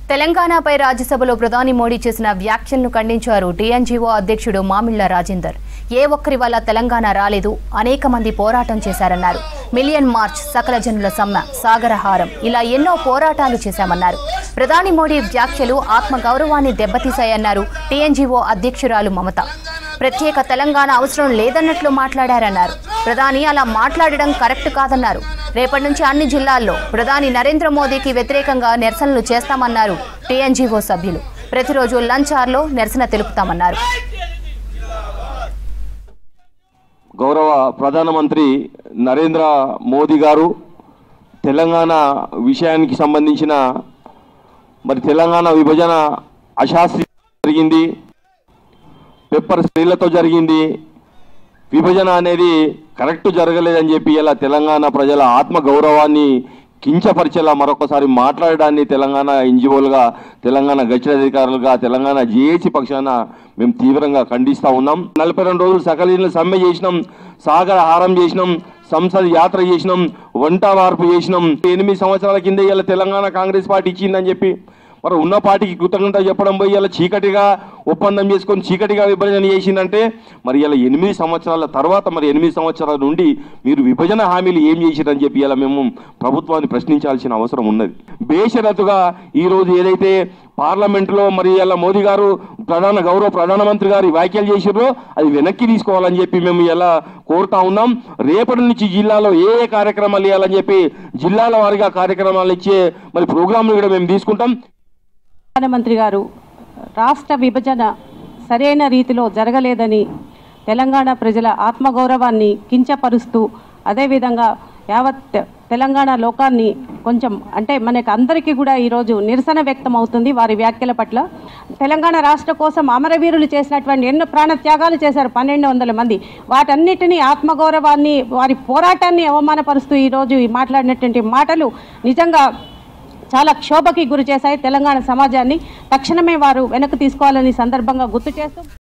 తెలంగాణపై రాజ్యసభలో ప్రధాని మోడీ చేసిన వ్యాఖ్యలను ఖండించారు టీఎన్జీఓ అధ్యక్షుడు మామిళ్ల రాజేందర్ ఏ ఒక్కరి వల్ల తెలంగాణ రాలేదు అనేక మంది పోరాటం చేశారన్నారు మిలియన్ మార్చ్ సకల జనుల సమ్మె సాగరహారం ఇలా ఎన్నో పోరాటాలు చేశామన్నారు ప్రధాని మోడీ వ్యాఖ్యలు ఆత్మ గౌరవాన్ని దెబ్బతీశాయన్నారు టీఎన్జీఓ అధ్యక్షురాలు మమత ప్రత్యేక తెలంగాణ అవసరం లేదన్నట్లు మాట్లాడారన్నారు ప్రధాని అలా మాట్లాడడం కరెక్ట్ కాదన్నారు రేపటి నుంచి అన్ని జిల్లాల్లో ప్రధాని నరేంద్ర మోదీకి వ్యతిరేకంగా నిరసనలు చేస్తామన్నారు టీఎన్జీఓ సభ్యులు ప్రతిరోజు లంచ్ అవర్లో నిరసన తెలుపుతామన్నారు గౌరవ ప్రధానమంత్రి నరేంద్ర మోదీ గారు తెలంగాణ విషయానికి సంబంధించిన మరి తెలంగాణ విభజన అశాస్త్రి జరిగింది పెప్పర్ స్త్రీలతో జరిగింది విభజన అనేది కరెక్ట్ జరగలేదని చెప్పి ఇలా తెలంగాణ ప్రజల ఆత్మ గౌరవాన్ని కించపరిచేలా మరొకసారి మాట్లాడడాన్ని తెలంగాణ ఎన్జిఓలుగా తెలంగాణ గచ్చధికారులుగా తెలంగాణ జేఏసీ పక్షాన మేము తీవ్రంగా ఖండిస్తూ ఉన్నాం నలభై రెండు రోజులు సకలీన సమ్మె చేసినాం సాగర హారం చేసినాం సంసద్ యాత్ర చేసినాం వంట మార్పు చేసినాం ఎనిమిది సంవత్సరాల కింద ఇలా తెలంగాణ కాంగ్రెస్ పార్టీ ఇచ్చిందని చెప్పి మరి ఉన్న పార్టీకి కృతజ్ఞత చెప్పడం పోయి ఇలా చీకటిగా ఒప్పందం చేసుకొని చీకటిగా విభజన చేసిందంటే మరి ఇలా ఎనిమిది సంవత్సరాల తర్వాత మరి ఎనిమిది సంవత్సరాల నుండి మీరు విభజన హామీలు ఏం చేసిరని చెప్పి ఇలా మేము ప్రభుత్వాన్ని ప్రశ్నించాల్సిన అవసరం ఉన్నది బేషరతుగా ఈరోజు ఏదైతే పార్లమెంటులో మరి ఇలా మోదీ గారు ప్రధాన గౌరవ ప్రధానమంత్రి గారు ఈ వ్యాఖ్యలు చేసిర్రో అది వెనక్కి తీసుకోవాలని చెప్పి మేము ఇలా కోరుతా ఉన్నాం రేపటి నుంచి జిల్లాలో ఏ ఏ కార్యక్రమాలు ఇవ్వాలని చెప్పి జిల్లాల వారీగా కార్యక్రమాలు ఇచ్చే మరి ప్రోగ్రాంలు కూడా మేము తీసుకుంటాం ప్రధానమంత్రి గారు రాష్ట్ర విభజన సరైన రీతిలో జరగలేదని తెలంగాణ ప్రజల ఆత్మగౌరవాన్ని కించపరుస్తూ అదేవిధంగా యావత్ తెలంగాణ లోకాన్ని కొంచెం అంటే మనకి అందరికీ కూడా ఈరోజు నిరసన వ్యక్తం అవుతుంది వారి వ్యాఖ్యల పట్ల తెలంగాణ రాష్ట్ర కోసం అమరవీరులు చేసినటువంటి ఎన్నో ప్రాణ త్యాగాలు చేశారు పన్నెండు వందల మంది వాటన్నిటినీ ఆత్మగౌరవాన్ని వారి పోరాటాన్ని అవమానపరుస్తూ ఈరోజు ఈ మాట్లాడినటువంటి మాటలు నిజంగా చాలా క్షోభకి గురి చేశాయి తెలంగాణ సమాజాన్ని తక్షణమే వారు వెనక్కి తీసుకోవాలని సందర్భంగా గుర్తు చేస్తూ